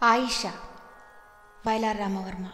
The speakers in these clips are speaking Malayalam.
ആയിഷ വയലാർ രാമവർമ്മ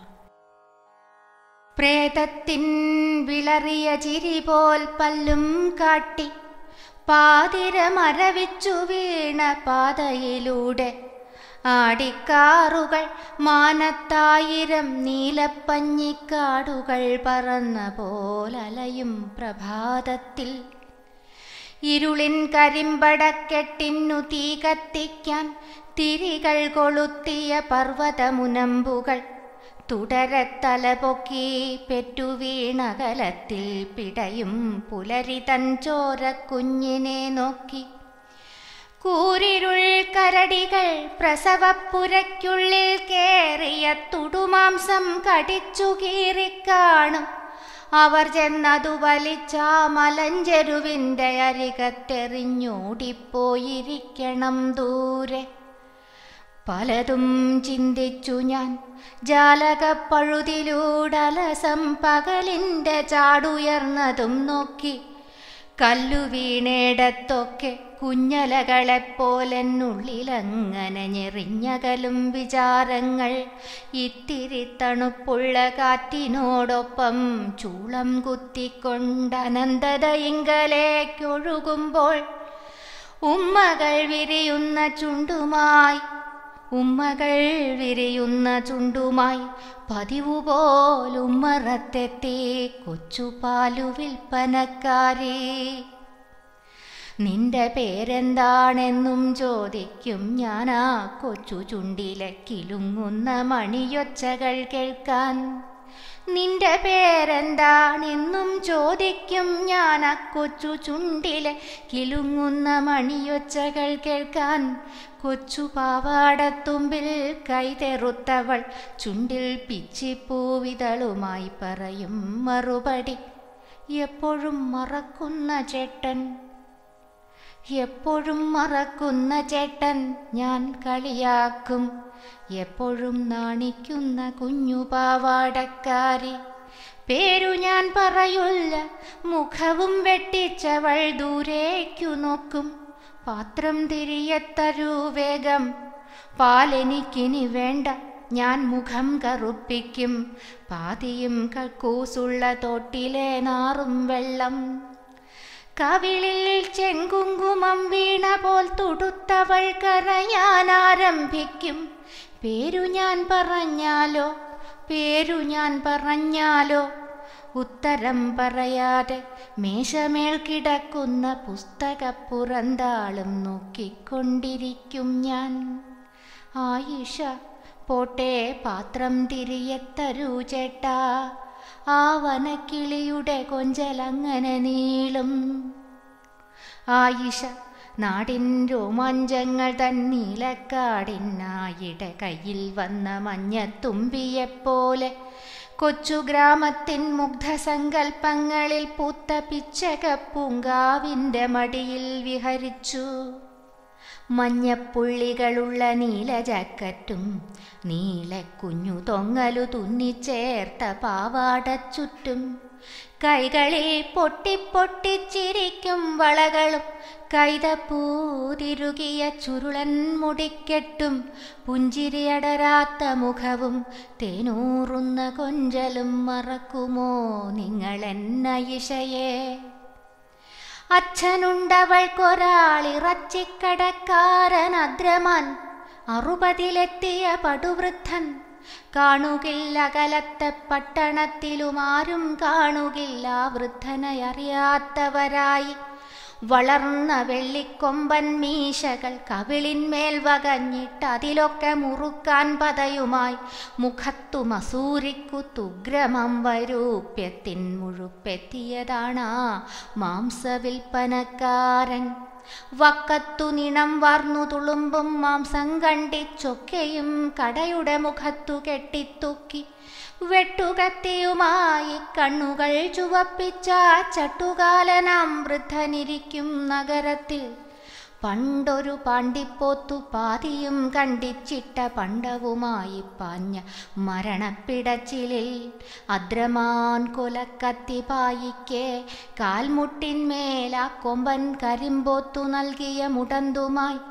പ്രേതത്തിൻ വിളറിയ ചിരി പോൽ പല്ലും കാട്ടി പാതിര മരവിച്ചു വീണ പാതയിലൂടെ ആടിക്കാറുകൾ മാനത്തായിരം നീലപ്പഞ്ഞിക്കാടുകൾ പറന്ന പോലലയും പ്രഭാതത്തിൽ ഇരുളിൻ കരിമ്പടക്കെട്ടിന്നു തീ കത്തിക്കാൻ തിരികൾ കൊളുത്തിയ പർവ്വതമുനമ്പുകൾ തുടരെ തലപൊക്കി പെറ്റുവീണകലത്തിൽ പിടയും പുലരി തൻ ചോര കുഞ്ഞിനെ നോക്കി കൂരിരുൾ കരടികൾ പ്രസവപ്പുരയ്ക്കുള്ളിൽ കേറിയ തുടുമാംസം കടിച്ചു കീറിക്കാണും അവർ ചെന്നതു വലിച്ച മലഞ്ചെരുവിൻ്റെ അരികത്തെറിഞ്ഞോടിപ്പോയിരിക്കണം ദൂരെ പലതും ചിന്തിച്ചു ഞാൻ ജാലകപ്പഴുതിലൂടലസം പകലിൻ്റെ ചാടുയർന്നതും നോക്കി കല്ലു വീണേടത്തൊക്കെ കുഞ്ഞലകളെപ്പോലെന്നുള്ളിലങ്ങനെ ഞെറിഞ്ഞകലും വിചാരങ്ങൾ ഇത്തിരി തണുപ്പുള്ള കാറ്റിനോടൊപ്പം ചൂളം കുത്തിക്കൊണ്ടനന്തതയിങ്കലേക്കൊഴുകുമ്പോൾ ഉമ്മകൾ വിരിയുന്ന ചുണ്ടുമായി ഉമ്മകൾ വിരിയുന്ന ചുണ്ടുമായി പതിവു പോലുമ്മറത്തെത്തി കൊച്ചു പാലു വിൽപ്പനക്കാരി നിന്റെ പേരെന്താണെന്നും ചോദിക്കും ഞാൻ ആ കൊച്ചു ചുണ്ടിലെ കിലുങ്ങുന്ന മണിയൊച്ചകൾ കേൾക്കാൻ നിന്റെ പേരെന്താണെന്നും ചോദിക്കും ഞാൻ ആ കൊച്ചു ചുണ്ടിലെ കിലുങ്ങുന്ന മണിയൊച്ചകൾ കേൾക്കാൻ കൊച്ചു പാവാടത്തുമ്പിൽ കൈതെറുത്തവൾ ചുണ്ടിൽ പിച്ചിപ്പൂവിതളുമായി പറയും മറുപടി എപ്പോഴും മറക്കുന്ന ചേട്ടൻ എപ്പോഴും മറക്കുന്ന ചേട്ടൻ ഞാൻ കളിയാക്കും എപ്പോഴും നാണിക്കുന്ന കുഞ്ഞു പാവാടക്കാരി പേരു ഞാൻ പറയില്ല മുഖവും വെട്ടിച്ചവൾ ദൂരേക്കു നോക്കും പാത്രം തിരിയെ തരൂ വേഗം പാലെനിക്കിനി വേണ്ട ഞാൻ മുഖം കറുപ്പിക്കും പാതിയും കക്കൂസുള്ള തോട്ടിലെ നാറും വെള്ളം കവിളിൽ ചെങ്കുങ്കുമം വീണ പോൽ തുടുത്തവൾ കരയാൻ ആരംഭിക്കും പേരു ഞാൻ പറഞ്ഞാലോ പേരു ഞാൻ പറഞ്ഞാലോ ഉത്തരം പറയാതെ മേശമേൽ കിടക്കുന്ന പുസ്തകപ്പുറന്താളും നോക്കിക്കൊണ്ടിരിക്കും ഞാൻ ആയിഷ പോട്ടെ പാത്രം തിരിയെത്തരൂ ചേട്ടാ ആ വനക്കിളിയുടെ കൊഞ്ചലങ്ങനെ നീളും ആയിഷ നാടിൻ രോമാഞ്ചങ്ങൾ തന്നീലക്കാടിനായിടെ കയ്യിൽ വന്ന മഞ്ഞത്തുമ്പിയെപ്പോലെ കൊച്ചു ഗ്രാമത്തിൻ മുഗ്ധസങ്കൽപ്പങ്ങളിൽ പൂത്ത പിച്ചകപ്പൂങ്കാവിൻ്റെ മടിയിൽ വിഹരിച്ചു മഞ്ഞപ്പുള്ളികളുള്ള നീല ജാക്കറ്റും നീല കുഞ്ഞു തൊങ്ങലു തുന്നിച്ചേർത്ത പാവാട ചുറ്റും കൈകളിൽ പൊട്ടിപ്പൊട്ടിച്ചിരിക്കും വളകളും കൈതപ്പൂതിരുകിയ ചുരുളൻ മുടിക്കെട്ടും പുഞ്ചിരിയടരാത്ത മുഖവും തേനൂറുന്ന കൊഞ്ചലും മറക്കുമോ നിങ്ങളെന്നയിഷയെ അച്ഛനുണ്ടവൾക്കൊരാളിറച്ചിക്കടക്കാരൻ അദ്രമാൻ അറുപതിലെത്തിയ പടുവൃദ്ധൻ കാണുകില്ല അകലത്തെ പട്ടണത്തിലും ആരും കാണുകില്ല വൃദ്ധനെ അറിയാത്തവരായി വളർന്ന വെള്ളിക്കൊമ്പൻ മീശകൾ കവിളിന്മേൽ വകഞ്ഞിട്ട് അതിലൊക്കെ മുറുക്കാൻ പതയുമായി മുഖത്തു മസൂരിക്കു തുഗ്രമം വരൂപ്യത്തിൻ മുഴുപ്പെത്തിയതാണ് ആ മാംസവിൽപ്പനക്കാരൻ വക്കത്തു നിണം വാർന്നു തുളുമ്പും മാംസം കണ്ടിച്ചൊക്കെയും കടയുടെ മുഖത്തു കെട്ടിത്തൂക്കി വെട്ടുകത്തിയുമായി കണ്ണുകൾ ചുവപ്പിച്ച ചട്ടുകാലനാം വൃദ്ധനിരിക്കും നഗരത്തിൽ പണ്ടൊരു പാണ്ടിപ്പോത്തു പാതിയും കണ്ടിച്ചിട്ട പണ്ടവുമായി പാഞ്ഞ മരണപ്പിടച്ചിലിൽ അദ്രമാൻ കൊലക്കത്തി പായിക്കെ കാൽമുട്ടിന്മേൽ ആ കൊമ്പൻ കരിമ്പോത്തു നൽകിയ മുടന്തുമായി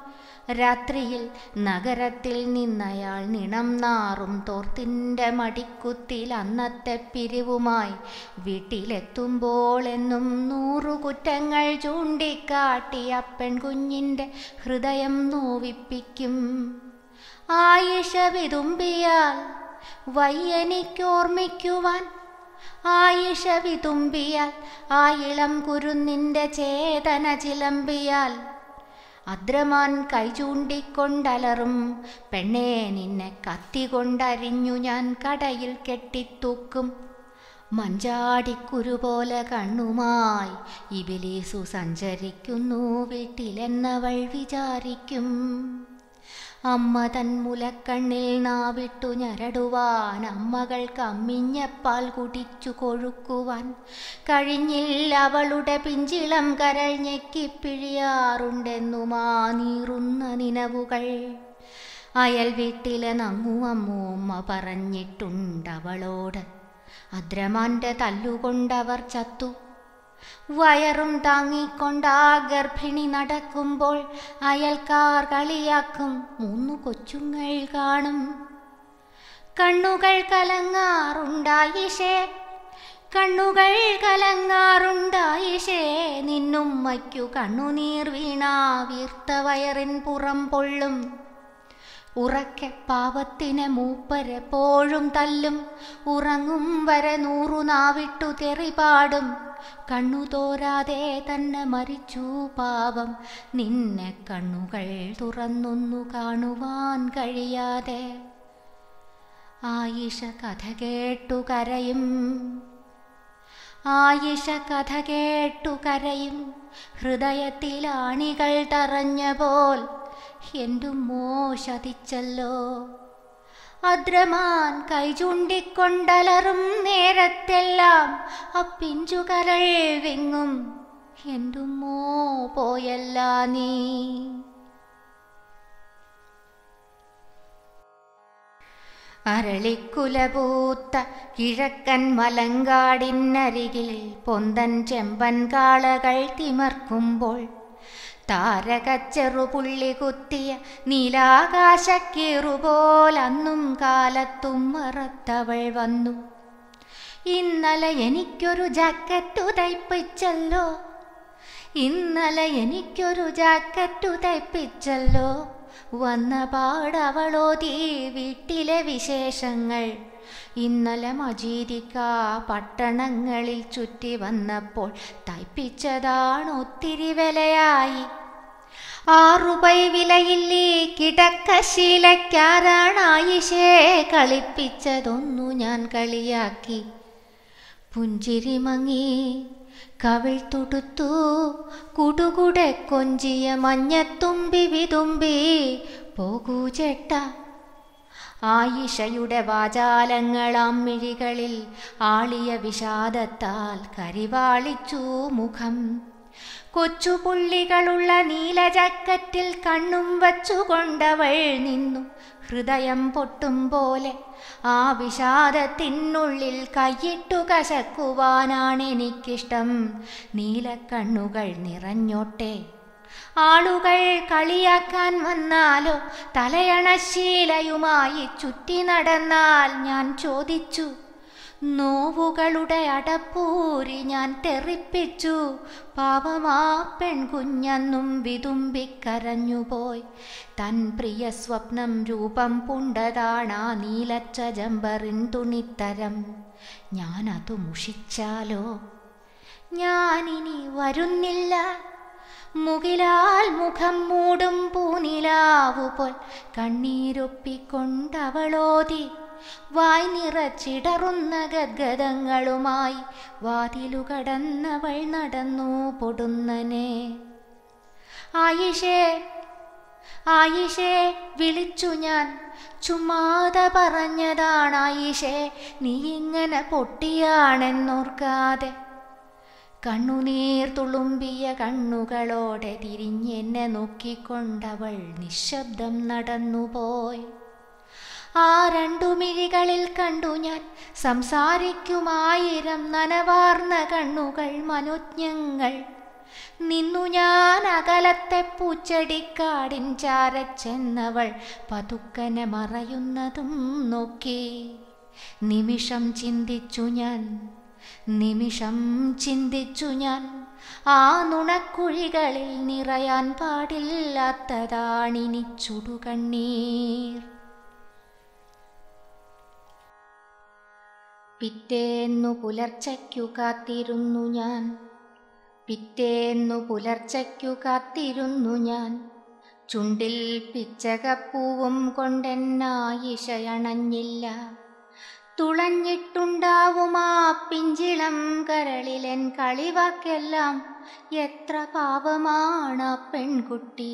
രാത്രിയിൽ നഗരത്തിൽ നിന്നയാൾ നിണം നാറും തോർത്തിൻ്റെ മടിക്കുത്തിൽ അന്നത്തെ പിരിവുമായി വീട്ടിലെത്തുമ്പോൾ എന്നും നൂറു കുറ്റങ്ങൾ ചൂണ്ടിക്കാട്ടിയ പെൺകുഞ്ഞിൻ്റെ ഹൃദയം നോവിപ്പിക്കും ആയിഷ വിതുമ്പിയാൽ വയ്യനിക്കോർമ്മിക്കുവാൻ ആയിഷ വിതുമ്പിയാൽ ആ ഇളം കുരുന്നിൻ്റെ ചേതന ചിലമ്പിയാൽ അദ്രമാൻ കൈ ചൂണ്ടിക്കൊണ്ടലറും പെണ്ണേ നിന്നെ കത്തി കൊണ്ടരിഞ്ഞു ഞാൻ കടയിൽ കെട്ടിത്തൂക്കും മഞ്ചാടിക്കുരു പോലെ കണ്ണുമായി ഇബിലീസു സഞ്ചരിക്കുന്നു വീട്ടിലെന്നവൾ വിചാരിക്കും അമ്മ തൻ മുലക്കണ്ണിൽ നാവിട്ടു ഞരടുവാൻ അമ്മകൾക്ക് അമ്മിഞ്ഞപ്പാൽ കുടിച്ചു കൊഴുക്കുവാൻ കഴിഞ്ഞില്ല അവളുടെ പിഞ്ചിളം കരൾ ഞെക്കിപ്പിഴിയാറുണ്ടെന്നുമാ നീറുന്ന നിലവുകൾ അയൽ വീട്ടിലെ നങ്ങു അമ്മൂമ്മ പറഞ്ഞിട്ടുണ്ടവളോട് അദ്രമാന്റെ തല്ലുകൊണ്ടവർ ചത്തു വയറും താങ്ങിക്കൊണ്ടാ ഗർഭിണി നടക്കുമ്പോൾ അയൽക്കാർ കളിയാക്കും മൂന്നു കൊച്ചുങ്ങൾ കാണും കണ്ണുകൾ കലങ്ങാറുണ്ടായിഷേ കണ്ണുകൾ കലങ്ങാറുണ്ടായിഷേ നിന്നുമ്മയ്ക്കു കണ്ണുനീർ വീണാ വീർത്ത വയറിൻ പുറം പൊള്ളും ഉറക്കെ പാവത്തിനെ മൂപ്പരെപ്പോഴും തല്ലും ഉറങ്ങും വരെ നൂറു നാവിട്ടു തെറിപാടും കണ്ണു തോരാതെ തന്നെ മരിച്ചു പാവം നിന്നെ കണ്ണുകൾ തുറന്നൊന്നു കാണുവാൻ കഴിയാതെ ആയിഷ കഥ കേട്ടു കരയും ആയിഷ കഥ കേട്ടു കരയും ഹൃദയത്തിൽ ആണികൾ തറഞ്ഞ പോൽ എന്തുമോ ശതിച്ചല്ലോ അദ്രമാൻ കൈ ചൂണ്ടിക്കൊണ്ടലറും നേരത്തെല്ലാം അപ്പിഞ്ചുകരൾ വിങ്ങും എന്തുമോ പോയല്ല നീ അരളിക്കുലപൂത്ത കിഴക്കൻ മലങ്കാടിനരികിൽ പൊന്തൻ ചെമ്പൻ കാളകൾ തിമർക്കുമ്പോൾ താരകച്ചെറുപുള്ളി കുത്തിയ നീലാകാശക്കീറുപോലന്നും കാലത്തും മറത്തവൾ വന്നു ഇന്നലെ എനിക്കൊരു ജാക്കറ്റു തയ്പ്പിച്ചല്ലോ ഇന്നലെ എനിക്കൊരു ജാക്കറ്റു തയ്പ്പിച്ചല്ലോ വന്ന പാടവളോതി വീട്ടിലെ വിശേഷങ്ങൾ ഇന്നലെ മജീദിക്ക പട്ടണങ്ങളിൽ ചുറ്റി വന്നപ്പോൾ തയ്പ്പിച്ചതാണ് ഒത്തിരി വിലയായി ആറുപൈ വിലയില്ലേ കിടക്കശീലക്കാരാണായിഷേ കളിപ്പിച്ചതൊന്നു ഞാൻ കളിയാക്കി പുഞ്ചിരി മങ്ങി കവിൾ തുടുത്തു കുടുകുടെ കൊഞ്ചിയ മഞ്ഞത്തുമ്പി വിതുമ്പി പോകൂ ചേട്ട ആയിഷയുടെ വാചാലങ്ങളാം മിഴികളിൽ ആളിയ വിഷാദത്താൽ കരിവാളിച്ചു മുഖം കൊച്ചുപുള്ളികളുള്ള നീല ജാക്കറ്റിൽ കണ്ണും വച്ചുകൊണ്ടവൾ നിന്നു ഹൃദയം പൊട്ടും പോലെ ആ വിഷാദത്തിനുള്ളിൽ കൈയിട്ടു കശക്കുവാനാണെനിക്കിഷ്ടം നീലക്കണ്ണുകൾ നിറഞ്ഞോട്ടെ ആളുകൾ കളിയാക്കാൻ വന്നാലോ തലയണശീലയുമായി ചുറ്റി നടന്നാൽ ഞാൻ ചോദിച്ചു നോവുകളുടെ അടപ്പൂരി ഞാൻ തെറിപ്പിച്ചു പാപമാ പെൺകുഞ്ഞെന്നും വിതുമ്പിക്കരഞ്ഞുപോയി തൻ പ്രിയ സ്വപ്നം രൂപം പുണ്ടതാണാ നീലച്ച ജമ്പറിൻ തുണിത്തരം ഞാനതു മുഷിച്ചാലോ ഞാനിനി വരുന്നില്ല മുകിലാൽ മുഖം മൂടും പൂനിലാവുപോൽ കണ്ണീരൊപ്പിക്കൊണ്ടവളോതി വായ് നിറച്ചിടറുന്ന ഗദ്ഗതങ്ങളുമായി വാതിലു കടന്നവൾ നടന്നു പൊടുന്നനെ ആയിഷേ ആയിഷേ വിളിച്ചു ഞാൻ ചുമ്മാതെ പറഞ്ഞതാണ് ആയിഷേ നീ ഇങ്ങനെ പൊട്ടിയാണെന്നോർക്കാതെ കണ്ണുനീർ തുളുമ്പിയ കണ്ണുകളോടെ തിരിഞ്ഞെന്നെ നോക്കിക്കൊണ്ടവൾ നിശബ്ദം നടന്നുപോയി ആ രണ്ടു മിഴികളിൽ കണ്ടു ഞാൻ സംസാരിക്കുമായിരം നനവാർന്ന കണ്ണുകൾ മനോജ്ഞങ്ങൾ നിന്നു ഞാൻ അകലത്തെ പൂച്ചെടിക്കാടിൻ ചാരച്ചെന്നവൾ പതുക്കനെ മറയുന്നതും നോക്കി നിമിഷം ചിന്തിച്ചു ഞാൻ നിമിഷം ചിന്തിച്ചു ഞാൻ ആ നുണക്കുഴികളിൽ നിറയാൻ പാടില്ലാത്തതാണിനി ചുടുകണ്ണീർ പിറ്റേന്നു പുലർച്ചയ്ക്കു കാത്തിരുന്നു ഞാൻ പിറ്റേന്നു പുലർച്ചയ്ക്കു കാത്തിരുന്നു ഞാൻ ചുണ്ടിൽ പിച്ചകപ്പൂവും കൊണ്ടെന്നായിഷയണഞ്ഞില്ല തുളഞ്ഞിട്ടുണ്ടാവും ആ പിഞ്ചിളം കരളിലെൻ കളിവാക്കെല്ലാം എത്ര പാവമാണ് ആ പെൺകുട്ടി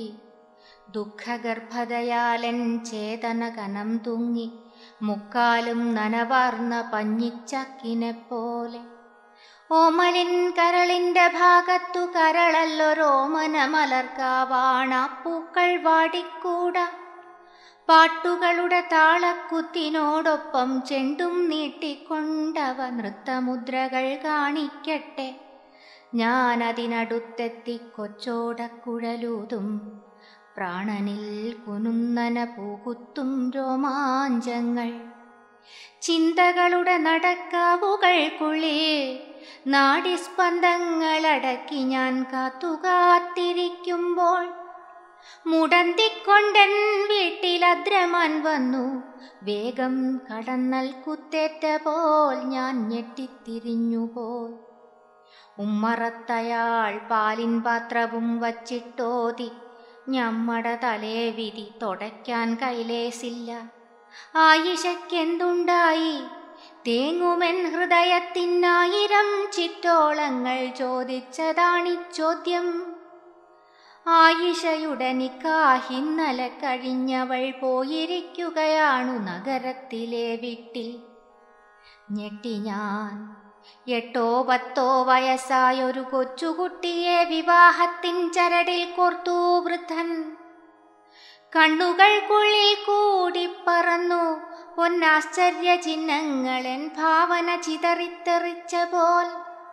ദുഃഖഗർഭതയാലൻ ചേതന കനം തൂങ്ങി മുക്കാലും നനവാർന്ന പഞ്ഞിച്ചക്കിനെ പോലെ ഓമലിൻ കരളിന്റെ ഭാഗത്തു കരളല്ലൊരോമന മലർക്കാവാണ പൂക്കൾ വാടിക്കൂടാ പാട്ടുകളുടെ താളക്കുത്തിനോടൊപ്പം ചെണ്ടും നീട്ടിക്കൊണ്ടവ നൃത്തമുദ്രകൾ കാണിക്കട്ടെ ഞാൻ അതിനടുത്തെത്തി കൊച്ചോടക്കുഴലൂതും പ്രാണനിൽ കുനുന്നന പൂകുത്തും രോമാഞ്ചങ്ങൾ ചിന്തകളുടെ നടക്കാവുകൾക്കുള്ളിൽ നാഡിസ്പന്ദങ്ങളടക്കി ഞാൻ കാത്തുകാത്തിരിക്കുമ്പോൾ മുടന്തിക്കൊണ്ടൻ വീട്ടിലദ്രമാൻ വന്നു വേഗം കടന്നൽ കുത്തേറ്റ പോൽ ഞാൻ ഞെട്ടിത്തിരിഞ്ഞുപോയി ഉമ്മറത്തയാൾ പാലിൻ പാത്രവും വച്ചിട്ടോതി ഞമ്മട തലേ വിധി തുടയ്ക്കാൻ കൈലേസില്ല ആയിഷയ്ക്കെന്തുണ്ടായി തേങ്ങുമെൻ ഹൃദയത്തിനായിരം ചിറ്റോളങ്ങൾ ചോദിച്ചതാണി ചോദ്യം ആയിഷയുടെ നിക്കാഹിന്നലെ കഴിഞ്ഞവൾ പോയിരിക്കുകയാണു നഗരത്തിലെ വീട്ടിൽ ഞെട്ടി ഞാൻ എട്ടോ പത്തോ വയസ്സായൊരു കൊച്ചുകുട്ടിയെ വിവാഹത്തിൻ ചരടിൽ കോർത്തു വൃദ്ധൻ കണ്ണുകൾക്കുള്ളിൽ കൂടി പറന്നു പൊന്നാശ്ചര്യ ചിഹ്നങ്ങളൻ ഭാവന ചിതറിത്തെറിച്ച പോൽ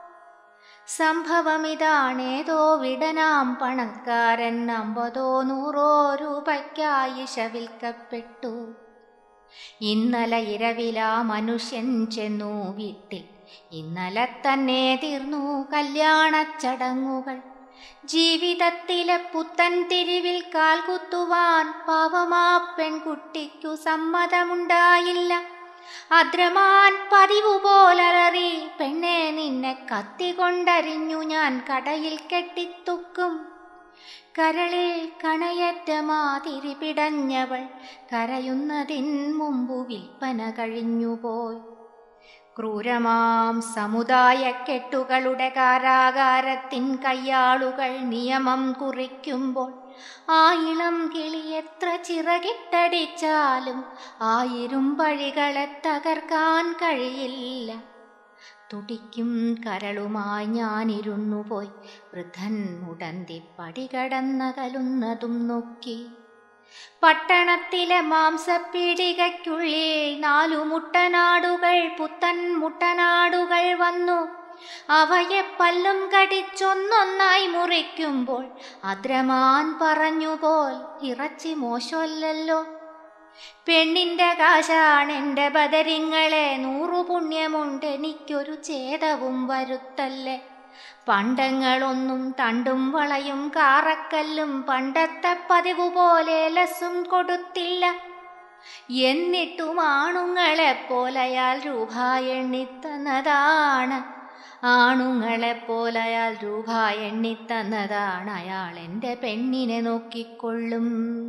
സംഭവമിതാണേതോ വിടനാം പണക്കാരൻ അമ്പതോ നൂറോ രൂപയ്ക്കായിഷ വിൽക്കപ്പെട്ടു ഇന്നലെ ഇരവിലാ മനുഷ്യൻ ചെന്നു വീട്ടിൽ ഇന്നലെ തന്നെ തീർന്നു കല്യാണച്ചടങ്ങുകൾ ജീവിതത്തിലെ പുത്തൻ തിരിവിൽ കാൽകുത്തുവാൻ പാവമാ പെൺകുട്ടിക്കു സമ്മതമുണ്ടായില്ല അദ്രമാൻ പതിവു പോലലറി പെണ്ണെ നിന്നെ കത്തികൊണ്ടരിഞ്ഞു ഞാൻ കടയിൽ കെട്ടിത്തുക്കും കരളിൽ കണയറ്റ മാതിരി പിടഞ്ഞവൾ കരയുന്നതിൻ മുമ്പു വിൽപ്പന കഴിഞ്ഞുപോയി ക്രൂരമാം സമുദായ കെട്ടുകളുടെ കാരാകാരത്തിൻ കയ്യാളുകൾ നിയമം കുറിക്കുമ്പോൾ ആ ഇളം കിളി എത്ര ചിറകിട്ടടിച്ചാലും ആ ഇരുമ്പഴികളെ തകർക്കാൻ കഴിയില്ല തുടിക്കും കരളുമായി ഞാനിരുന്നു പോയി വൃദ്ധൻ മുടന്തി പടികടന്നകലുന്നതും നോക്കി പട്ടണത്തിലെ മാംസപ്പീടികയ്ക്കുള്ളിൽ നാലു മുട്ടനാടുകൾ പുത്തൻ മുട്ടനാടുകൾ വന്നു അവയെ പല്ലും കടിച്ചൊന്നൊന്നായി മുറിക്കുമ്പോൾ അദ്രമാൻ പറഞ്ഞുപോൽ ഇറച്ചി മോശമല്ലല്ലോ പെണ്ണിന്റെ കാശാണെന്റെ ബദരിങ്ങളെ നൂറു പുണ്യമുണ്ട് എനിക്കൊരു ഛേദവും വരുത്തല്ലേ പണ്ടങ്ങളൊന്നും തണ്ടും വളയും കാറക്കല്ലും പണ്ടത്തെ പതിവ് പോലെ ലസും കൊടുത്തില്ല എന്നിട്ടും ആണുങ്ങളെപ്പോലയാൽ രൂപ എണ്ണിത്തന്നതാണ് ആണുങ്ങളെപ്പോലയാൽ രൂപ എണ്ണിത്തന്നതാണ് അയാൾ എൻ്റെ പെണ്ണിനെ നോക്കിക്കൊള്ളും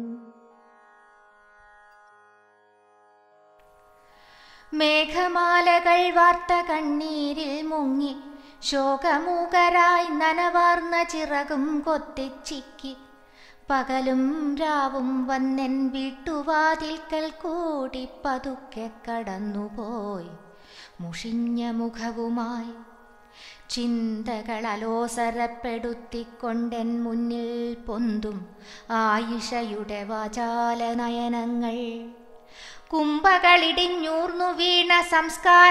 മേഘമാലകൾ വാർത്ത കണ്ണീരിൽ മുങ്ങി ശോകമൂകരായി നനവാർന്ന ചിറകും കൊത്തിച്ചിക്കി പകലും രാവും വന്നെൻ വീട്ടുവാതിൽക്കൽ കൂടി പതുക്കെ കടന്നുപോയി മുഷിഞ്ഞ മുഖവുമായി ചിന്തകൾ അലോസരപ്പെടുത്തിക്കൊണ്ടെൻ മുന്നിൽ പൊന്തും ആയിഷയുടെ വാചാല നയനങ്ങൾ കുംഭകളിടിഞ്ഞൂർന്നു വീണ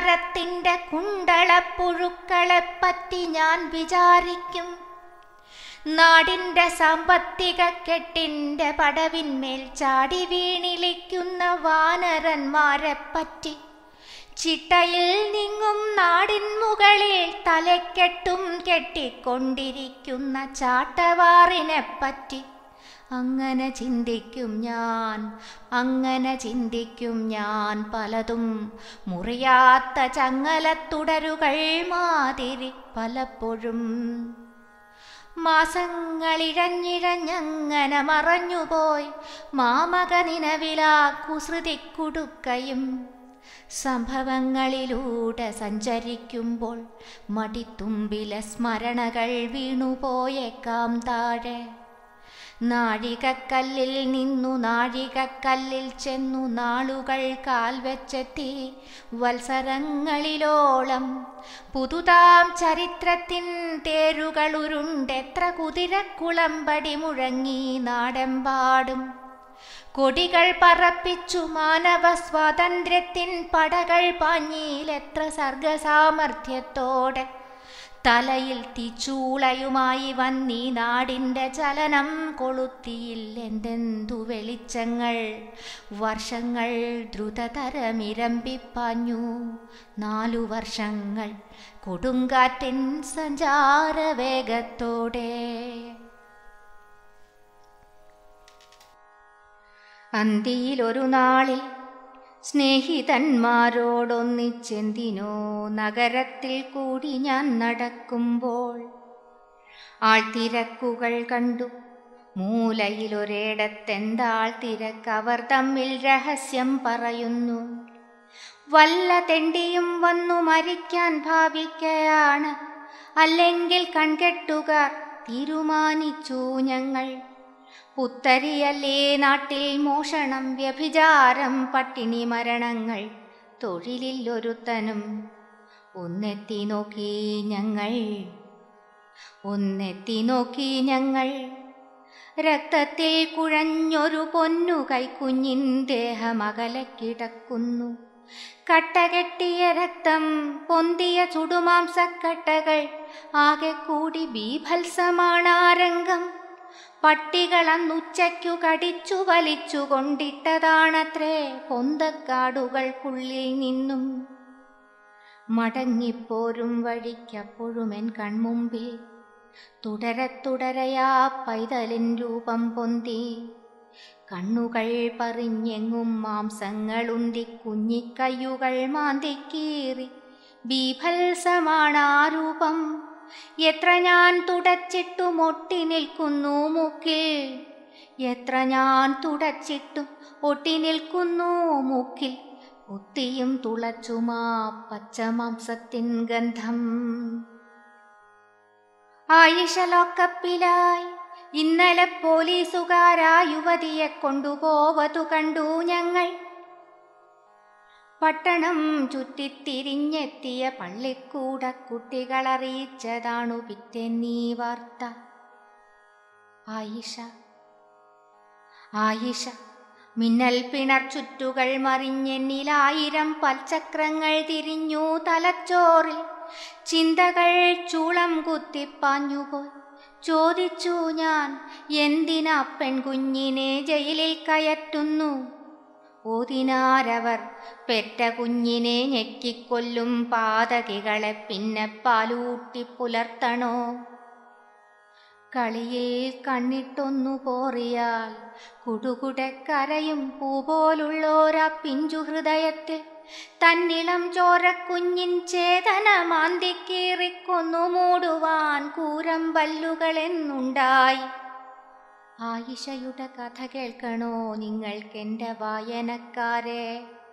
സംസ്കാരത്തിൻ്റെ കുണ്ടളപ്പുഴുക്കളെപ്പറ്റി ഞാൻ വിചാരിക്കും നാടിന്റെ സാമ്പത്തിക കെട്ടിന്റെ പടവിന്മേൽ ചാടി വീണിലിക്കുന്ന വാനരന്മാരെ പറ്റി ചിട്ടയിൽ നിങ്ങും നാടിൻ മുകളിൽ തലക്കെട്ടും കെട്ടിക്കൊണ്ടിരിക്കുന്ന ചാട്ടവാറിനെ പറ്റി അങ്ങനെ ചിന്തിക്കും ഞാൻ അങ്ങനെ ചിന്തിക്കും ഞാൻ പലതും മുറിയാത്ത ചങ്ങലത്തുടരുകൾ മാതിരി പലപ്പോഴും മാസങ്ങളിഴഞ്ഞിഴഞ്ഞങ്ങനെ മറഞ്ഞുപോയി മാമക നിലവിലാ കുസൃതിക്കുടുക്കയും സംഭവങ്ങളിലൂടെ സഞ്ചരിക്കുമ്പോൾ മടിത്തുമ്പിലെ സ്മരണകൾ വീണുപോയേക്കാം താഴെ നാഴികക്കല്ലിൽ നിന്നു നാഴികക്കല്ലിൽ ചെന്നു നാളുകൾ കാൽ വെച്ചെത്തി വത്സരങ്ങളിലോളം പുതുതാം ചരിത്രത്തിൻ തേരുകൾ ഉരുണ്ടെത്ര കുതിരക്കുളമ്പടി മുഴങ്ങി നാടെമ്പാടും കൊടികൾ പറപ്പിച്ചു മാനവ സ്വാതന്ത്ര്യത്തിൻ പടകൾ പാഞ്ഞിലെത്ര സർഗസാമർഥ്യത്തോടെ തലയിൽ തീച്ചൂളയുമായി വന്നീ നാടിൻ്റെ ചലനം കൊളുത്തിയിൽ എന്തെന്തു വെളിച്ചങ്ങൾ വർഷങ്ങൾ ദ്രുതതരമിരമ്പിപ്പാഞ്ഞു നാലു വർഷങ്ങൾ കൊടുങ്കാറ്റിൻ സഞ്ചാരവേഗത്തോടെ അന്തിയിലൊരു നാളിൽ സ്നേഹിതന്മാരോടൊന്നിച്ചെന്തിനോ നഗരത്തിൽ കൂടി ഞാൻ നടക്കുമ്പോൾ ആൾത്തിരക്കുകൾ കണ്ടു മൂലയിലൊരിടത്തെന്താൾ തിരക്കവർ തമ്മിൽ രഹസ്യം പറയുന്നു വല്ല തെണ്ടിയും വന്നു മരിക്കാൻ ഭാവിക്കയാണ് അല്ലെങ്കിൽ കൺകെട്ടുകാർ തീരുമാനിച്ചു ഞങ്ങൾ പുത്തരിയല്ലേ നാട്ടിൽ മോഷണം വ്യഭിചാരം പട്ടിണി മരണങ്ങൾ തൊഴിലില്ലൊരുത്തനും ഒന്നെത്തി നോക്കി ഞങ്ങൾ ഒന്നെത്തി നോക്കി ഞങ്ങൾ രക്തത്തിൽ കുഴഞ്ഞൊരു പൊന്നു കൈക്കുഞ്ഞിൻ ദേഹമകലെ കിടക്കുന്നു കട്ടകെട്ടിയ രക്തം പൊന്തിയ ചുടുമാംസക്കട്ടകൾ ആകെ കൂടി ബീഭത്സമാണാരംഗം പട്ടികളന്നുച്ചയ്ക്കു കടിച്ചു വലിച്ചു കൊണ്ടിട്ടതാണത്രേ പൊന്തക്കാടുകൾക്കുള്ളിൽ നിന്നും മടങ്ങിപ്പോരും വഴിക്കപ്പോഴും എൻ കൺമുമ്പിൽ തുടരെ തുടരയാ പൈതലിൻ രൂപം പൊന്തി കണ്ണുകൾ പറിഞ്ഞെങ്ങും മാംസങ്ങളുന്തി കുഞ്ഞിക്കയ്യുകൾ മാന്തിക്കീറി ബീഭത്സമാണാ രൂപം എത്ര ഞാൻ തുടച്ചിട്ടും ഒട്ടി നിൽക്കുന്നു മൂക്കിൽ എത്ര ഞാൻ തുടച്ചിട്ടും ഒട്ടി നിൽക്കുന്നു മൂക്കിൽ കുത്തിയും തുളച്ചുമാ പച്ചമാംസത്തിൻ ഗന്ധം ആയിഷ ലോക്കപ്പിലായി ഇന്നലെ പോലീസുകാരാ യുവതിയെ കൊണ്ടുപോവതു കണ്ടു ഞങ്ങൾ പട്ടണം ചുറ്റിത്തിരിഞ്ഞെത്തിയ പള്ളിക്കൂട കുട്ടികളറിയിച്ചതാണു പിറ്റേന്നീ വാർത്ത ആയിഷ ആയിഷ മിന്നൽ പിണർ ചുറ്റുകൾ മറിഞ്ഞെന്നിലായിരം പൽചക്രങ്ങൾ തിരിഞ്ഞു തലച്ചോറിൽ ചിന്തകൾ ചൂളം കുത്തിപ്പാഞ്ഞുപോയി ചോദിച്ചു ഞാൻ എന്തിനാ പെൺകുഞ്ഞിനെ ജയിലിൽ കയറ്റുന്നു ഓതിനാരവർ പെറ്റ കുഞ്ഞിനെ ഞെക്കിക്കൊല്ലും പാതകികളെ പിന്നെ പാലൂട്ടി പുലർത്തണോ കളിയിൽ കണ്ണിട്ടൊന്നു പോറിയാൽ കുടുകുടെ കരയും പൂപോലുള്ളോരാ പിഞ്ചു ഹൃദയത്തിൽ തന്നിളം ചോരക്കുഞ്ഞിൻ ചേതന മാന്തിക്കീറിക്കൊന്നു മൂടുവാൻ കൂരമ്പല്ലുകളെന്നുണ്ടായി ആയിഷയുടെ കഥ കേൾക്കണോ നിങ്ങൾക്കെൻ്റെ വായനക്കാരെ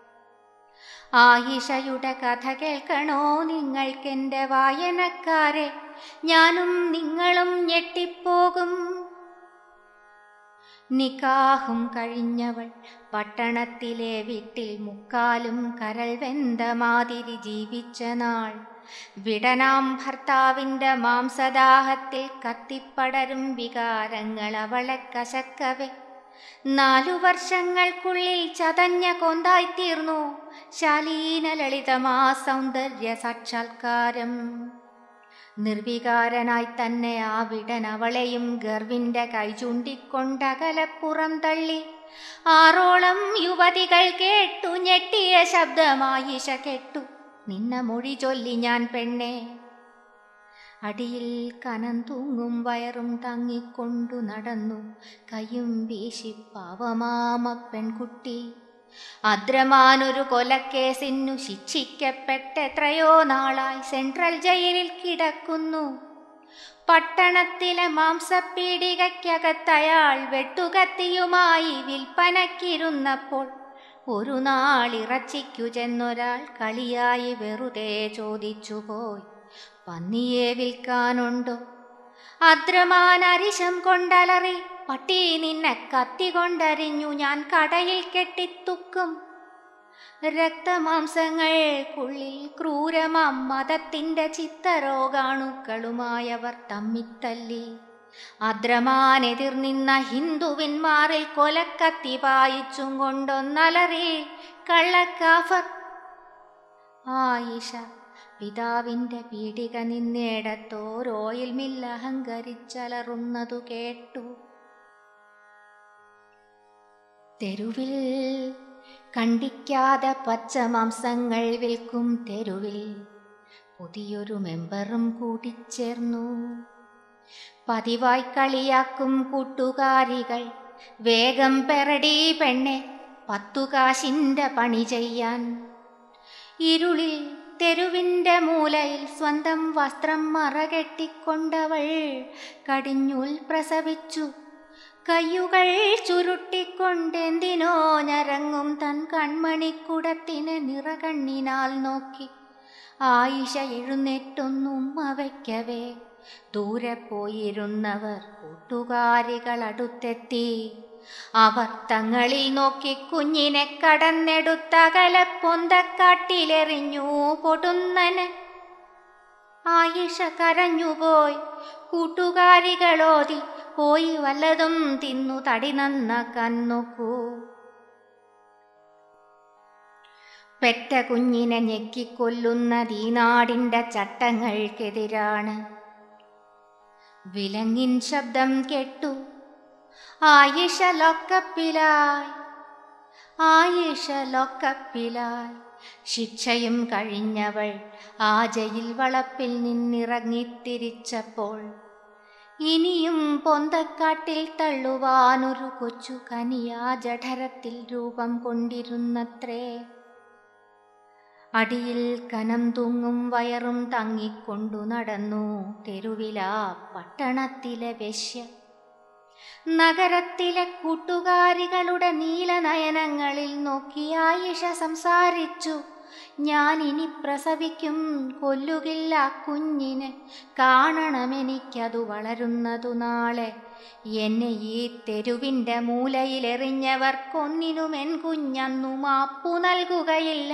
ആയിഷയുടെ കഥ കേൾക്കണോ നിങ്ങൾക്കെൻ്റെ വായനക്കാരെ ഞാനും നിങ്ങളും ഞെട്ടിപ്പോകും നിക്കാഹും കഴിഞ്ഞവൾ പട്ടണത്തിലെ വീട്ടിൽ മുക്കാലും കരൾ വെന്ത മാതിരി ജീവിച്ച നാൾ വിടനാം ഭർത്താവിൻ്റെ മാംസദാഹത്തിൽ കത്തിപ്പടരും വികാരങ്ങൾ അവളെ കശക്കവെ നാലു വർഷങ്ങൾക്കുള്ളിൽ ചതഞ്ഞ കൊന്തായിത്തീർന്നു ശാലീന ലളിതമാ സൗന്ദര്യ സാക്ഷാത്കാരം നിർവികാരനായി തന്നെ ആ വിടൻ അവളെയും ഗർവിന്റെ കൈ ചൂണ്ടിക്കൊണ്ടകലപ്പുറം തള്ളി ആറോളം യുവതികൾ കേട്ടു ഞെട്ടിയ ശബ്ദമായിഷ കെട്ടു നിന്ന മൊഴി ചൊല്ലി ഞാൻ പെണ്ണേ അടിയിൽ കനം തൂങ്ങും വയറും തങ്ങിക്കൊണ്ടു നടന്നു കയ്യും വീശി പാവമാമ പെൺകുട്ടി അദ്രമാനൊരു കൊലക്കേസിനു ശിക്ഷിക്കപ്പെട്ടെത്രയോ നാളായി സെൻട്രൽ ജയിലിൽ കിടക്കുന്നു പട്ടണത്തിലെ മാംസപ്പീടികയ്ക്കകത്തയാൾ വെട്ടുകത്തിയുമായി വിൽപ്പനക്കിരുന്നപ്പോൾ ഒരു നാൾ ഇറച്ചിക്കു ചെന്നൊരാൾ കളിയായി വെറുതെ ചോദിച്ചുപോയി പന്നിയെ വിൽക്കാനുണ്ടോ അദ്രമാൻ അരിശം കൊണ്ടലറി പട്ടി നിന്നെ കത്തി കൊണ്ടരിഞ്ഞു ഞാൻ കടയിൽ കെട്ടിത്തുക്കും രക്തമാംസങ്ങൾക്കുള്ളിൽ ക്രൂരമാം മതത്തിന്റെ ചിത്തരോഗാണുക്കളുമായവർ തമ്മിത്തല്ലി അദ്രമാനെതിർ നിന്ന ഹിന്ദുവിന്മാരിൽ കൊലക്കത്തി പായിച്ചും കൊണ്ടൊന്നലറി കള്ളക്കാഫർ ആയിഷ പിതാവിന്റെ പീഡിക നിന്നേടത്തോരോയിൽ മില്ല അഹങ്കരിച്ചലറുന്നതു കേട്ടു തെരുവിൽ കണ്ടിക്കാതെ പച്ചമാംസങ്ങൾ വിൽക്കും തെരുവിൽ പുതിയൊരു മെമ്പറും കൂടിച്ചേർന്നു പതിവായി കളിയാക്കും കൂട്ടുകാരികൾ വേഗം പെറടി പെണ്ണെ പത്തുകാശിന്റെ പണി ചെയ്യാൻ ഇരുളിൽ തെരുവിന്റെ മൂലയിൽ സ്വന്തം വസ്ത്രം മറകെട്ടിക്കൊണ്ടവൾ കടിഞ്ഞുൽ പ്രസവിച്ചു കയ്യുകൾ ചുരുട്ടിക്കൊണ്ടെന്തിനോ ഞരങ്ങും തൻ കൺമണിക്കുടത്തിനെ നിറകണ്ണിനാൽ നോക്കി ആയിഷ എഴുന്നേറ്റൊന്നും അവയ്ക്കവേ ദൂരെ പോയിരുന്നവർ കൂട്ടുകാരികൾ അടുത്തെത്തി അവർ തങ്ങളിൽ നോക്കി കുഞ്ഞിനെ കടന്നെടുത്തകല പൊന്തക്കാട്ടിലെറിഞ്ഞു പൊടുന്നന് ആയിഷ കരഞ്ഞുപോയി കൂട്ടുകാരികളോതി പോയി വല്ലതും തിന്നു തടി നന്നാക്കാൻ നോക്കൂ പെറ്റ കുഞ്ഞിനെ ഞെക്കിക്കൊല്ലുന്നത് ഈ നാടിന്റെ ചട്ടങ്ങൾക്കെതിരാണ് വിലങ്ങിൻ ശബ്ദം കേട്ടു ആയിഷ ലോക്കപ്പിലായി ആയിഷ ലോക്കപ്പിലായി ശിക്ഷയും കഴിഞ്ഞവൾ ആ ജയിൽ വളപ്പിൽ നിന്നിറങ്ങിത്തിരിച്ചപ്പോൾ ഇനിയും പൊന്തക്കാട്ടിൽ തള്ളുവാനൊരു കൊച്ചു കനിയാ ജഠരത്തിൽ രൂപം കൊണ്ടിരുന്നത്രേ അടിയിൽ കനം തൂങ്ങും വയറും തങ്ങിക്കൊണ്ടു നടന്നു തെരുവിലാ പട്ടണത്തിലെ വശ്യ നഗരത്തിലെ കൂട്ടുകാരികളുടെ നീലനയനങ്ങളിൽ നോക്കി ആയിഷ സംസാരിച്ചു ഞാൻ ഇനി പ്രസവിക്കും കൊല്ലുകില്ല കുഞ്ഞിനെ കാണണമെനിക്കതു വളരുന്നതു നാളെ എന്നെ ഈ തെരുവിൻ്റെ മൂലയിലെറിഞ്ഞവർക്കൊന്നിനും എൻ കുഞ്ഞന്നു മാപ്പു നൽകുകയില്ല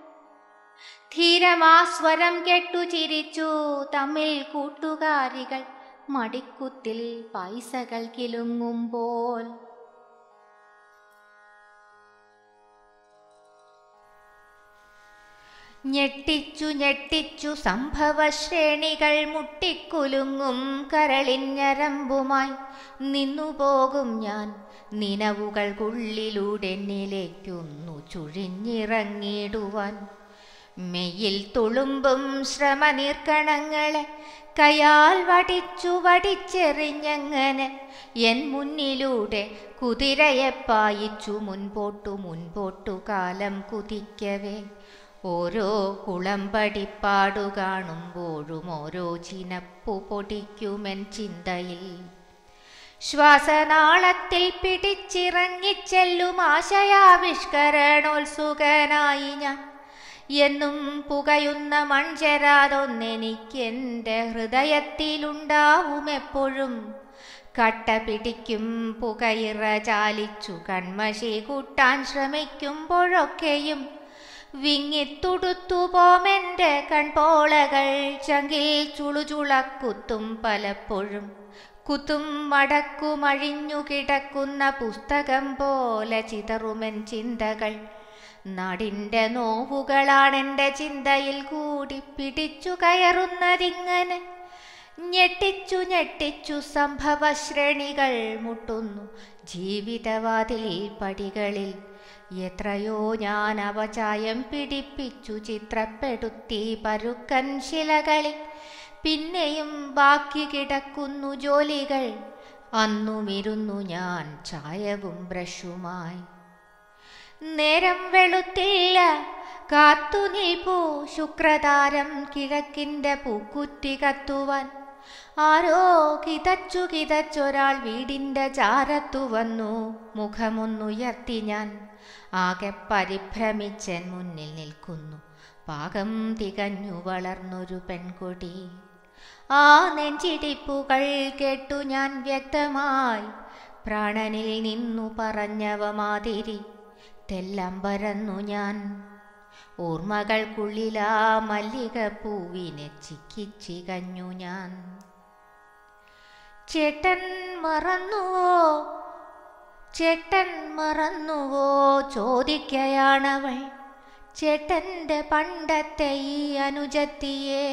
ധീരമാസ്വരം കെട്ടു ചിരിച്ചു തമ്മിൽ കൂട്ടുകാരികൾ മടിക്കുത്തിൽ പൈസകൾ കിലുങ്ങുമ്പോൾ ഞെട്ടിച്ചു ഞെട്ടിച്ചു സംഭവശ്രേണികൾ മുട്ടിക്കുലുങ്ങും കരളിഞ്ഞരമ്പുമായി നിന്നുപോകും ഞാൻ നിലവുകൾക്കുള്ളിലൂടെ നിലേക്കൊന്നു ചുഴിഞ്ഞിറങ്ങിടുവാൻ മെയ്യിൽ തുളുമ്പും ശ്രമനീർക്കണങ്ങളെ കയാൽ വടിച്ചു വടിച്ചെറിഞ്ഞങ്ങനെ എൻ മുന്നിലൂടെ കുതിരയെ പായിച്ചു മുൻപോട്ടു മുൻപോട്ടു കാലം കുതിക്കവേ ഓരോ കുളമ്പടിപ്പാടു കാണുമ്പോഴും ഓരോ ചിനപ്പു പൊടിക്കുമെൻ ചിന്തയിൽ ശ്വാസനാളത്തിൽ പിടിച്ചിറങ്ങിച്ചെല്ലും ആശയാവിഷ്കരണോത്സുകനായി ഞാൻ എന്നും പുകയുന്ന മൺചെരാതൊന്നെനിക്കെൻ്റെ ഹൃദയത്തിലുണ്ടാവും എപ്പോഴും കട്ട പിടിക്കും പുകയിറ ചാലിച്ചു കൺമഷി കൂട്ടാൻ ശ്രമിക്കുമ്പോഴൊക്കെയും വിങ്ങിത്തുടുത്തു പോമെൻ്റെ കൺപോളകൾ ചങ്കിൽ ചുളുചുളക്കുത്തും പലപ്പോഴും കുത്തും മടക്കുമഴിഞ്ഞു കിടക്കുന്ന പുസ്തകം പോലെ ചിതറുമെൻ ചിന്തകൾ നാടിൻ്റെ നോവുകളാണെൻ്റെ ചിന്തയിൽ കൂടി പിടിച്ചു കയറുന്നതിങ്ങനെ ഞെട്ടിച്ചു ഞെട്ടിച്ചു സംഭവശ്രേണികൾ മുട്ടുന്നു ജീവിതവാതിൽ പടികളിൽ എത്രയോ ഞാൻ അവചായം പിടിപ്പിച്ചു ചിത്രപ്പെടുത്തി പരുക്കൻ ശിലകളിൽ പിന്നെയും ബാക്കി കിടക്കുന്നു ജോലികൾ അന്നുമിരുന്നു ഞാൻ ചായവും ബ്രഷുമായി നേരം വെളുത്തില്ല കാത്തു നിൽപ്പൂ ശുക്രതാരം കിഴക്കിൻ്റെ പൂക്കുറ്റി കത്തുവാൻ ആരോ കിതച്ചു കിതച്ചൊരാൾ വീടിൻ്റെ ചാരത്തു വന്നു മുഖമൊന്നുയർത്തി ഞാൻ ആകെ പരിഭ്രമിച്ചൻ മുന്നിൽ നിൽക്കുന്നു പാകം തികഞ്ഞു വളർന്നൊരു പെൺകൊടി ആ നെഞ്ചിടിപ്പുകൾ കേട്ടു ഞാൻ വ്യക്തമായി പ്രാണനിൽ നിന്നു പറഞ്ഞവ മാതിരി തെല്ലമ്പരന്നു ഞാൻ ഓർമ്മകൾക്കുള്ളിലാ മല്ലിക പൂവിനെ ചിക്കിച്ചികഞ്ഞു ഞാൻ ചേട്ടൻ മറന്നുവോ ചേട്ടൻ മറന്നുവോ ചോദിക്കയാണവൾ ചേട്ടൻ്റെ പണ്ടത്തെ ഈ അനുജത്തിയെ